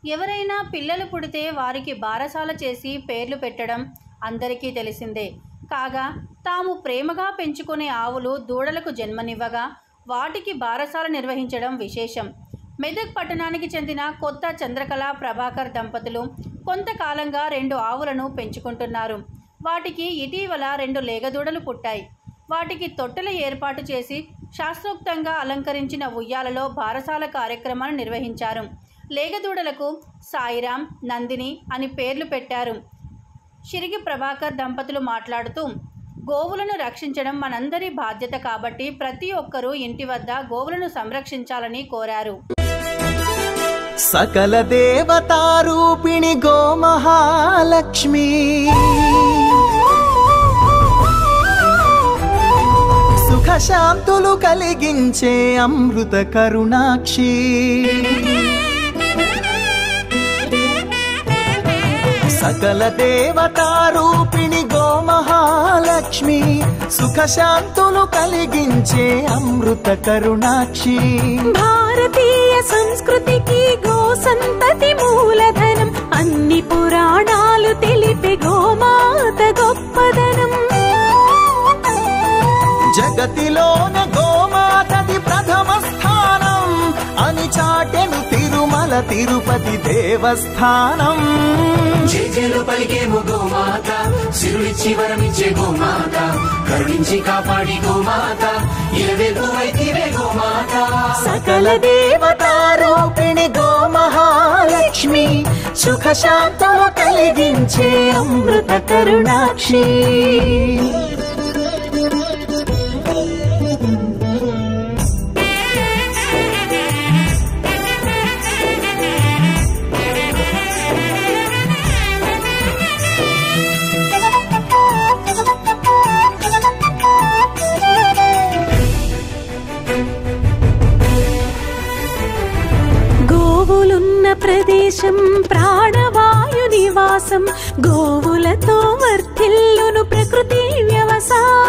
ఎవరైనా పిల్లలు పుడితే వారికి బారసాల చేసి పేర్లు పెట్టడం అందరికీ తెలిసిందే కాగా తాము ప్రేమగా పెంచుకునే ఆవులు దూడలకు జన్మనివ్వగా వాటికి బారసాల నిర్వహించడం విశేషం మెదక్ పట్టణానికి చెందిన కొత్త చంద్రకళ ప్రభాకర్ దంపతులు కొంతకాలంగా రెండు ఆవులను పెంచుకుంటున్నారు వాటికి ఇటీవల రెండు లేగదూడలు పుట్టాయి వాటికి తొట్టెల ఏర్పాటు చేసి శాస్త్రోక్తంగా అలంకరించిన ఉయ్యాలలో బారసాల కార్యక్రమాన్ని నిర్వహించారు లేగదూడలకు సాయిరాం నందిని అని పేర్లు పెట్టారు షిరిగి ప్రభాకర్ దంపతులు మాట్లాడుతూ గోవులను రక్షించడం మనందరి బాధ్యత కాబట్టి ప్రతి ఒక్కరూ ఇంటి వద్ద గోవులను సంరక్షించాలని కోరారు సకల దేవతారూపిణి గోమహాలక్ష్మి సుఖశాంతులు కలిగించే అమృత కరుణాక్షి సకల దేవతారూపిణి గోమహాలక్ష్మి సుఖశాంతులు కలిగించే అమృత కరుణాక్షి భారతీయ సంస్కృతికి గో సంతతి మూలధనం అన్ని పురాణాలు తెలిపే గోమాత గొప్పదనం జగతిలోన గోమాతది ప్రథమ స్థానం అని చాటెను తిరుమల తిరుపతి దేవస్థానం జేజేలు పలికేము గోమాత సిరులిచ్చి వరమిచ్చే గోమాత కరుణించి కాపాడి గోమాత ఇలవెల్పు వైతివే గోమాత సకల దేవతారూపిణి గోమహాలక్ష్మి సుఖ శాంతము కలిగించే అమృత కరుణాక్షి గోవులున్న ప్రదేశం ప్రాణవాయు నివాసం గోవులతో వర్ధిల్లును ప్రకృతి వ్యవసాయం